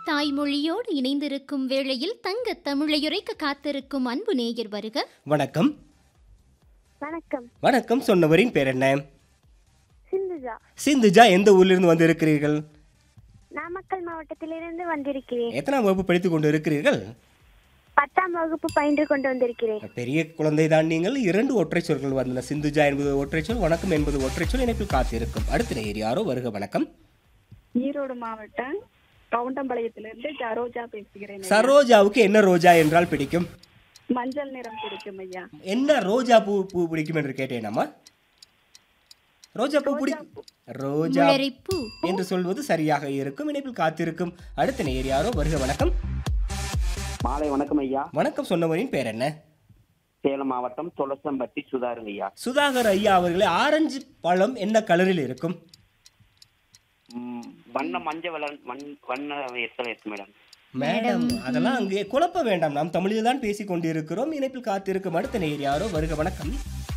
தாய்மொழியோடு இணைந்திருக்கும் வேளையில் தங்க தமிழையுரைக்க காத்திருக்கும் அன்பு நேயர் வருக வணக்கம் வணக்கம் வணக்கம் சொன்னவரின் பேர் என்ன சிந்துஜா சிந்துஜா எந்த ஊரிலிருந்து வந்திருக்கிறீர்கள் நாமக்கல் மாவட்டத்திலிருந்து வந்திருக்கிறேன் எத்தனாம் வகுப்பு படித்துக் கொண்டு இருக்கிறீர்கள் பத்தாம் வகுப்பு பயின்று கொண்டு வந்திருக்கிறேன் பெரிய குழந்தை தான் நீங்கள் இரண்டு ஒற்றை சொற்கள் வந்தன சிந்துஜா என்பது ஒற்றை சொல் வணக்கம் என்பது ஒற்றை சொல் இணைப்பில் காத்திருக்கும் அடுத்த நேயர் யாரோ வருக வணக்கம் ஈரோடு மாவட்டம் கவுண்டம்பாளையத்திலிருந்து சரோஜா பேசுகிறேன் ஐயா. சரோஜாவுக்கு என்ன ரோஜா என்றால் பிடிக்கும் மஞ்சள் நிறம் பிடிக்கும் ஐயா என்ன ரோஜா பூ பூ பிடிக்கும் என்று கேட்டேனம்மா ரோஜா பூ பிடிக்கும் ரோஜா முளரிப்பூ என்று சொல்வது சரியாக இருக்கும் இணைப்பில் காத்திருக்கும் அடுத்த நேயர் யாரோ வருக வணக்கம் மாலை வணக்கம் ஐயா வணக்கம் சொன்னவரின் பேர் என்ன சேலம் மாவட்டம் துளசம்பட்டி சுதாருங்க ஐயா சுதாகர் ஐயா அவர்களே ஆரஞ்சு பழம் என்ன கலரில் இருக்கும் ம், வண்ண மஞ்சள் வள வண் வண்ண எத்தனை இருக்கு மேடம் மேடம் அதெல்லாம் அங்கே குழப்ப வேண்டாம் நாம் தமிழில் தான் பேசிக் கொண்டிருக்கிறோம் இணைப்பில் காத்திருக்கும் அடுத்த நேயர் யாரோ வருக வணக்கம்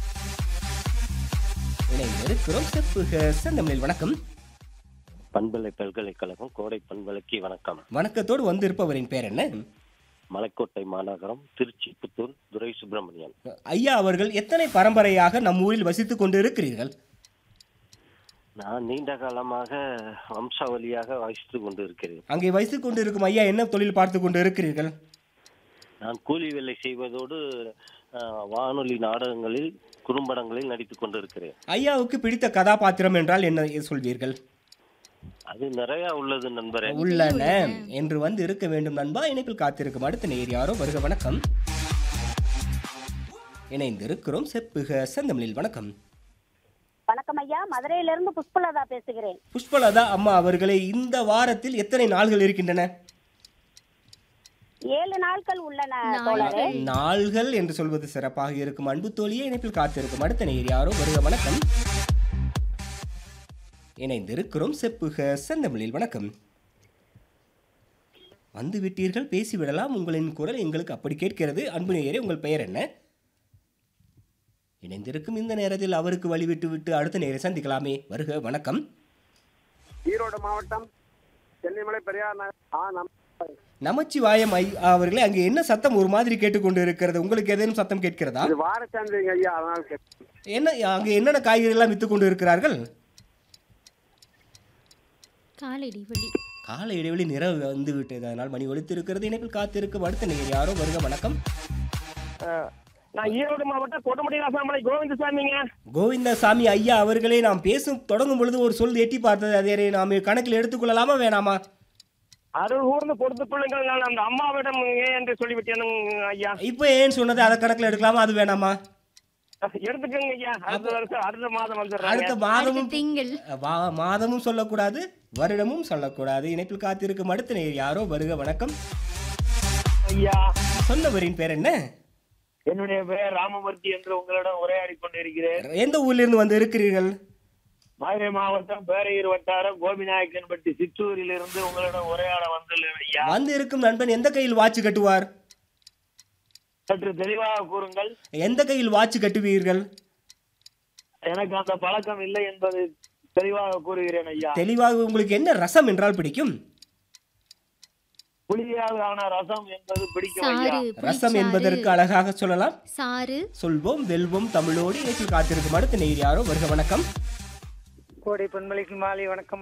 இணைந்திருக்கிறோம் செப்புக செந்தமிழில் வணக்கம் பண்பலை பல்கலைக்கழகம் கோடை பண்பலைக்கு வணக்கம் வணக்கத்தோடு வந்திருப்பவரின் பேர் என்ன மலைக்கோட்டை மாநகரம் திருச்சி புத்தூர் துரை சுப்பிரமணியன் ஐயா அவர்கள் எத்தனை பரம்பரையாக நம் ஊரில் வசித்துக் கொண்டு இருக்கிறீர்கள் நான் நீண்ட காலமாக வம்சாவளியாக வசித்து கொண்டு இருக்கிறேன் அங்கே வசித்துக் கொண்டு இருக்கும் ஐயா என்ன தொழில் பார்த்து கொண்டு இருக்கிறீர்கள் நான் கூலி வேலை செய்வதோடு அஹ், வானொலி நாடகங்களில் குறும்படங்களில் நடித்துக் கொண்டு இருக்கிறேன் ஐயாவுக்கு பிடித்த கதாபாத்திரம் என்றால் என்ன சொல்வீர்கள் அது நிறைய உள்ளது நண்பரே உள்ளன என்று வந்து இருக்க வேண்டும் நண்பா இணைப்பில் காத்திருக்கும் அடுத்த நேர் யாரோ வருக வணக்கம் இணைந்திருக்கிறோம் செப்புக செந்தமிழில் வணக்கம் வணக்கம் ஐயா மதுரையிலிருந்து புஷ்பலதா பேசுகிறேன் புஷ்பலதா அம்மா அவர்களே இந்த வாரத்தில் எத்தனை நாள்கள் இருக்கின்றன ஏழு நாட்கள் உள்ளன தோழரே நாள்கள் என்று சொல்வது சிறப்பாக இருக்கும் அன்பு தோழியே இணைப்பில் காத்திருக்கும் அடுத்த நேர் யாரோ வருக வணக்கம் இணைந்திருக்கிறோம் செப்புக செந்தமிழில் வணக்கம் வந்து விட்டீர்கள் பேசிவிடலாம் உங்களின் குரல் எங்களுக்கு அப்படி கேட்கிறது அன்பு நேயரே உங்கள் பெயர் என்ன இணைந்திருக்கும் இந்த நேரத்தில் அவருக்கு வழிவிட்டு விட்டு அடுத்த நேரை சந்திக்கலாமே வருக வணக்கம் ஈரோடு மாவட்டம் சென்னிமலை பெரியார் நகர் ஆ நம் நமச்சிவாயம் ஐ அவர்களே அங்கே என்ன சத்தம் ஒரு மாதிரி கேட்டுக்கொண்டு இருக்கிறது உங்களுக்கு ஏதேனும் சத்தம் கேட்கிறதா இது வார சந்தைங்க ஐயா அதனால கேட்டேன். என்ன அங்கே என்னென்ன காய்கறி எல்லாம் வித்து கொண்டு இருக்கிறார்கள் காலை இடைவெளி கால இடைவெளி நிறவு வந்து விட்டது அதனால் மணி ஒலித்து இருக்கிறது இணைப்பில் காத்திருக்கும் அடுத்த நேர் யாரோ வருக வணக்கம் நான் ஈரோடு மாவட்டம் கொடுமுடி ராசாமலை கோவிந்தசாமிங்க கோவிந்தசாமி ஐயா அவர்களே நாம் பேசும் தொடங்கும் பொழுது ஒரு சொல் எட்டி பார்த்தது அதே நாம் கணக்கில் எடுத்துக்கொள்ளலாமா வேணாமா அருள் ஊர்ந்து கொடுத்து பிள்ளைங்கள் நான் அந்த அம்மாவிடம் ஏன் என்று சொல்லிவிட்டேன் ஐயா இப்போ ஏன் சொன்னது அதை கணக்கில் எடுக்கலாமா அது வேணாமா எடுத்துக்கோங்க ஐயா அடுத்த வருஷம் அடுத்த மாதம் வந்துடுறாங்க அடுத்த அடுத்த மாதமும் திங்கள் வா- மாதமும் சொல்லக்கூடாது வருடமும் சொல்லக்கூடாது இணைப்பில் காத்திருக்கும் அடுத்த நேர் யாரோ வருக வணக்கம் ஐயா சொன்னவரின் பேர் என்ன என்னுடைய பெயர் ராமமூர்த்தி என்று உங்களிடம் உரையாடி கொண்டிருக்கிறேன் எந்த ஊரிலிருந்து வந்து இருக்கிறீர்கள் மதுரை மாவட்டம் பேரையூர் வட்டாரம் கோபிநாயக்கன்பட்டி சிற்றூரில் இருந்து உங்களிடம் உரையாட வந்துள்ளேன் ஐயா வந்து இருக்கும் நண்பன் எந்த கையில் வாட்ச் கட்டுவார் சற்று தெளிவாக கூறுங்கள் எந்த கையில் வாட்ச் கட்டுவீர்கள் எனக்கு அந்த பழக்கம் இல்லை என்பது தெளிவாக கூறுகிறேன் ஐயா தெளிவாக உங்களுக்கு என்ன ரசம் என்றால் பிடிக்கும் புளியால் ஆன ரசம் என்பது பிடிக்கும் ஐயா சாறு ரசம் என்பதற்கு அழகாக சொல்லலாம் சாறு சொல்வோம் வெல்வோம் தமிழோடு இணைப்பில் காத்திருக்கும் அடுத்த நேர் யாரோ வருக வணக்கம் கோடை பொன்மலைக்கு மாலை வணக்கம்